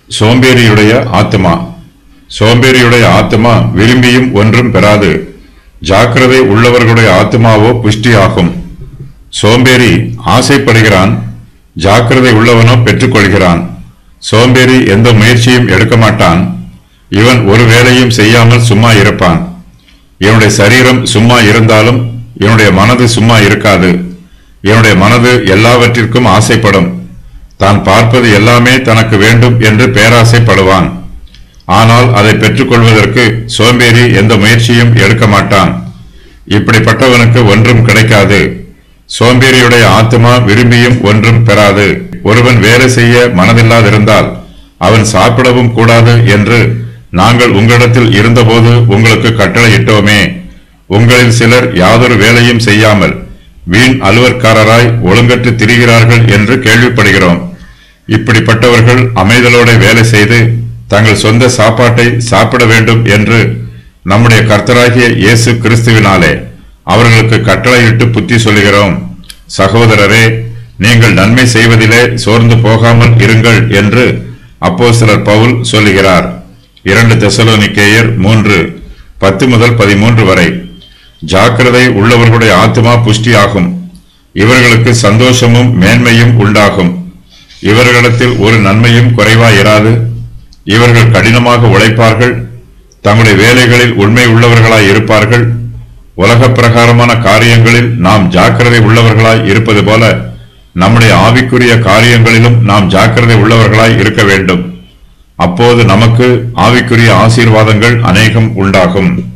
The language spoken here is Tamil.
சோம்பேறியுடைய ஆத்மா சோம்பேறியுடைய ஆத்மா விரும்பியும் ஒன்றும் பெறாது ஜாக்கிரதை உள்ளவர்களுடைய ஆத்மாவோ புஷ்டியாகும் சோம்பேறி ஆசைப்படுகிறான் ஜாக்கிரதை உள்ளவனோ பெற்றுக்கொள்கிறான் சோம்பேறி எந்த முயற்சியும் எடுக்க மாட்டான் இவன் ஒரு வேலையும் செய்யாமல் சும்மா இருப்பான் இவனுடைய சரீரம் சும்மா இருந்தாலும் இவனுடைய மனது சும்மா இருக்காது இவனுடைய மனது எல்லாவற்றிற்கும் ஆசைப்படும் தான் பார்ப்பது எல்லாமே தனக்கு வேண்டும் என்று பேராசைப்படுவான் ஆனால் அதை பெற்றுக்கொள்வதற்கு சோம்பேறி எந்த முயற்சியும் எடுக்க மாட்டான் இப்படிப்பட்டவனுக்கு ஒன்றும் கிடைக்காது சோம்பேறியுடைய ஆத்மா விரும்பியும் ஒன்றும் பெறாது ஒருவன் வேலை செய்ய மனதில்லாதிருந்தால் அவன் சாப்பிடவும் கூடாது என்று நாங்கள் உங்களிடத்தில் இருந்தபோது உங்களுக்கு கட்டளையிட்டோமே உங்களில் சிலர் யாதொரு வேலையும் செய்யாமல் வீண் அலுவற்காரராய் ஒழுங்கற்று திரிகிறார்கள் என்று கேள்விப்படுகிறோம் இப்படிப்பட்டவர்கள் அமைதலோட வேலை செய்து தங்கள் சொந்த சாப்பாட்டை சாப்பிட வேண்டும் என்று நம்முடைய கர்த்தராகிய இயேசு கிறிஸ்துவினாலே அவர்களுக்கு கட்டளையிட்டு புத்தி சொல்லுகிறோம் சகோதரரே நீங்கள் நன்மை செய்வதிலே சோர்ந்து போகாமல் இருங்கள் என்று அப்போஸ்தலர் பவுல் சொல்லுகிறார் இரண்டு தெசலோனிக்கேயர் மூன்று பத்து முதல் பதிமூன்று வரை ஜாக்கிரதை உள்ளவர்களுடைய ஆத்மா புஷ்டியாகும் இவர்களுக்கு சந்தோஷமும் மேன்மையும் உண்டாகும் இவர்களிடத்தில் ஒரு நன்மையும் குறைவாயிராது இவர்கள் கடினமாக உழைப்பார்கள் தங்களுடைய வேலைகளில் உண்மை உள்ளவர்களாய் இருப்பார்கள் உலக பிரகாரமான காரியங்களில் நாம் ஜாக்கிரதை உள்ளவர்களாய் இருப்பது போல நம்முடைய ஆவிக்குரிய காரியங்களிலும் நாம் ஜாக்கிரதை உள்ளவர்களாய் இருக்க வேண்டும் அப்போது நமக்கு ஆவிக்குரிய ஆசீர்வாதங்கள் அநேகம் உண்டாகும்